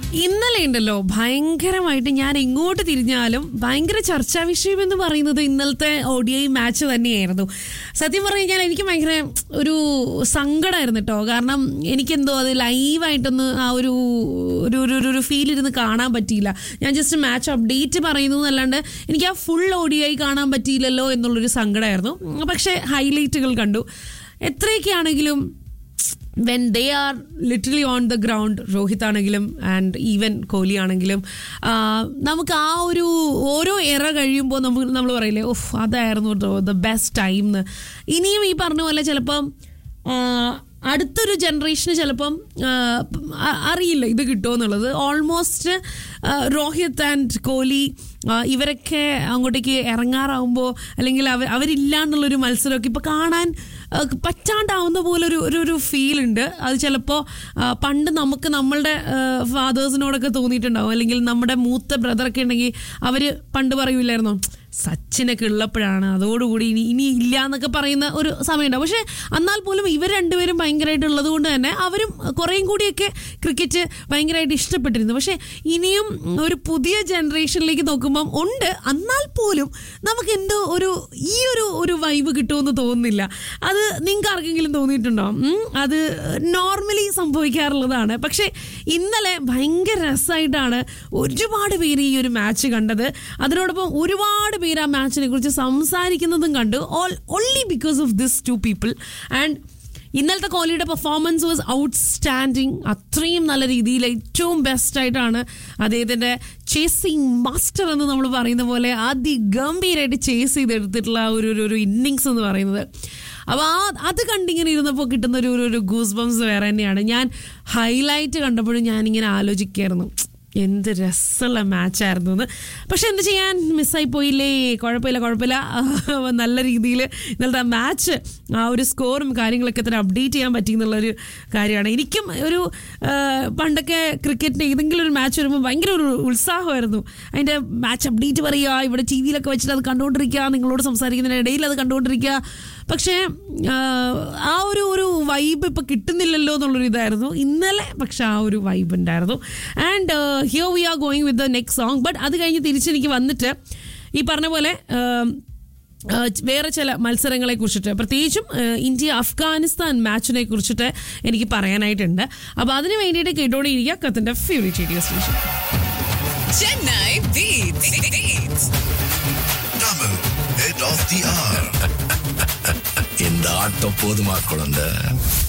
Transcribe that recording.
ഇന്നലെ ഉണ്ടല്ലോ ഭയങ്കരമായിട്ട് ഞാൻ എങ്ങോട്ട് തിരിഞ്ഞാലും ഭയങ്കര ചർച്ചാ വിഷയം എന്ന് പറയുന്നത് ഇന്നലത്തെ ഒ ഡി ഐ മാച്ച് തന്നെയായിരുന്നു സത്യം പറഞ്ഞു കഴിഞ്ഞാൽ എനിക്ക് ഭയങ്കര ഒരു സങ്കടമായിരുന്നു കേട്ടോ കാരണം എനിക്കെന്തോ അത് ലൈവായിട്ടൊന്ന് ആ ഒരു ഒരു ഒരു ഒരു- ഒരു ഫീൽ ഇരുന്ന് കാണാൻ പറ്റിയില്ല ഞാൻ ജസ്റ്റ് മാച്ച് അപ്ഡേറ്റ് പറയുന്നു എന്നല്ലാണ്ട് എനിക്ക് ആ ഫുൾ ഒ ഡി ഐ കാണാൻ പറ്റിയില്ലല്ലോ എന്നുള്ളൊരു സങ്കടമായിരുന്നു പക്ഷേ ഹൈലൈറ്റുകൾ കണ്ടു എത്രയൊക്കെ ആണെങ്കിലും when they are literally on the ground Rohit ആണെങ്കിലും ആൻഡ് ഈവൻ കോഹ്ലി ആണെങ്കിലും ആ, നമുക്ക് ആ ഒരു ഓരോ എറ കഴിയുമ്പോൾ നമുക്ക് നമ്മൾ പറയില്ലേ ഓഫ് അതായിരുന്നു ദ ബെസ്റ്റ് ടൈം എന്ന് ഇനിയും ഈ പറഞ്ഞ പോലെ ചിലപ്പം ആ, അടുത്തൊരു ജനറേഷന് ചിലപ്പം ആ, അ- അറിയില്ല ഇത് കിട്ടുമോ എന്നുള്ളത് ഓൾമോസ്റ്റ് രോഹിത് ആൻഡ് കോഹ്ലി ആ, ഇവരൊക്കെ അങ്ങോട്ടേക്ക് ഇറങ്ങാറാവുമ്പോൾ അല്ലെങ്കിൽ അവർ അവരില്ലാന്നുള്ളൊരു മത്സരമൊക്കെ ഇപ്പൊ കാണാൻ ആ, പറ്റാണ്ടാവുന്ന പോലെ ഒരു ഒരു ഒരു ഫീൽ ഉണ്ട് അത് ചിലപ്പോൾ പണ്ട് നമുക്ക് നമ്മളുടെ ഫാദേഴ്സിനോടൊക്കെ തോന്നിയിട്ടുണ്ടാവും അല്ലെങ്കിൽ നമ്മുടെ മൂത്ത ബ്രദറൊക്കെ ഉണ്ടെങ്കിൽ അവർ പണ്ട് പറയൂലായിരുന്നോ സച്ചിനൊക്കെ ഉള്ളപ്പോഴാണ് അതോടുകൂടി ഇനി ഇനി ഇല്ല എന്നൊക്കെ പറയുന്ന ഒരു സമയമുണ്ടാവും പക്ഷെ എന്നാൽ പോലും ഇവർ രണ്ടുപേരും ഭയങ്കരമായിട്ടുള്ളത് കൊണ്ട് തന്നെ അവരും കുറേയും കൂടിയൊക്കെ ക്രിക്കറ്റ് ഭയങ്കരമായിട്ട് ഇഷ്ടപ്പെട്ടിരുന്നു പക്ഷെ ഇനിയും ഒരു പുതിയ ജനറേഷനിലേക്ക് നോക്കുമ്പം ഉണ്ട് എന്നാൽ പോലും നമുക്ക് എന്തോ ഒരു ഈ ഒരു ഒരു വൈബ് കിട്ടുമെന്ന് തോന്നുന്നില്ല അത് നിങ്ങൾക്ക് ആർക്കെങ്കിലും തോന്നിയിട്ടുണ്ടോ ഉം, അത് നോർമലി സംഭവിക്കാറുള്ളതാണ് പക്ഷേ ഇന്നലെ ഭയങ്കര രസമായിട്ടാണ് ഒരുപാട് പേര് ഈ ഒരു മാച്ച് കണ്ടത് അതിനോടൊപ്പം ഒരുപാട് പേര് ആ മാച്ചിനെ കുറിച്ച് സംസാരിക്കുന്നതും കണ്ടു all only because of this two people and ഇന്നലത്തെ കോഹ്ലിയുടെ പെർഫോമൻസ് വാസ് ഔട്ട്സ്റ്റാൻഡിങ് അത്രയും നല്ല രീതിയിൽ ഏറ്റവും ബെസ്റ്റ് ആയിട്ടാണ് അദ്ദേഹത്തിന്റെ ചേസിങ് മാസ്റ്റർ എന്ന് നമ്മൾ പറയുന്ന പോലെ അതിഗംഭീരമായിട്ട് ചേസ് ചെയ്തെടുത്തിട്ടുള്ള ആ ഒരു ഒരു- ഒരു ഇന്നിങ്സ് എന്ന് പറയുന്നത് അപ്പോൾ ആ അത് കണ്ടിങ്ങനെ ഇരുന്നപ്പോൾ കിട്ടുന്ന ഒരു ഒരു- ഒരു ഗൂസ് ബംസ് വേറെ തന്നെയാണ് ഞാൻ ഹൈലൈറ്റ് കണ്ടപ്പോഴും ഞാനിങ്ങനെ ആലോചിക്കായിരുന്നു എന്ത് രസമുള്ള മാച്ചായിരുന്നു എന്ന് പക്ഷെ എന്ത് ചെയ്യാൻ മിസ്സായി പോയില്ലേ കുഴപ്പമില്ല കുഴപ്പമില്ല നല്ല രീതിയിൽ ഇന്നലത്തെ മാച്ച് ആ ഒരു സ്കോറും കാര്യങ്ങളൊക്കെ തന്നെ അപ്ഡേറ്റ് ചെയ്യാൻ പറ്റി എന്നുള്ളൊരു കാര്യമാണ് എനിക്കും ഒരു ആ, പണ്ടൊക്കെ ക്രിക്കറ്റിൻ്റെ ഏതെങ്കിലും ഒരു മാച്ച് വരുമ്പോൾ ഭയങ്കര ഒരു ഉത്സാഹമായിരുന്നു അതിൻ്റെ മാച്ച് അപ്ഡേറ്റ് പറയുക ഇവിടെ ടി വിയിലൊക്കെ വെച്ചിട്ട് അത് കണ്ടുകൊണ്ടിരിക്കുക നിങ്ങളോട് സംസാരിക്കുന്നതിനിടയിൽ അത് കണ്ടുകൊണ്ടിരിക്കുക പക്ഷേ ആ, ആ ഒരു ഒരു വൈബ് ഇപ്പം കിട്ടുന്നില്ലല്ലോ എന്നുള്ളൊരു ഇതായിരുന്നു ഇന്നലെ പക്ഷെ ആ ഒരു വൈബ് ഉണ്ടായിരുന്നു and here we are going with the next song but അത് കഴിഞ്ഞ് തിരിച്ചെനിക്ക് വന്നിട്ട് ഈ പറഞ്ഞ പോലെ ആ, ആ, വേറെ ചില മത്സരങ്ങളെ കുറിച്ചിട്ട് പ്രത്യേകിച്ചും ആ, ഇന്ത്യ അഫ്ഗാനിസ്ഥാൻ മാച്ചിനെ കുറിച്ചിട്ട് എനിക്ക് പറയാനായിട്ടുണ്ട് അപ്പോൾ അതിന് വേണ്ടിയിട്ട് കേട്ടോണ്ടിരിക്കുക കത്തിന്റെ favourite radio station Chennai Beats. Beats. Tamil, head of the hour. இந்த ஆட்டம் போதுமா குழந்தை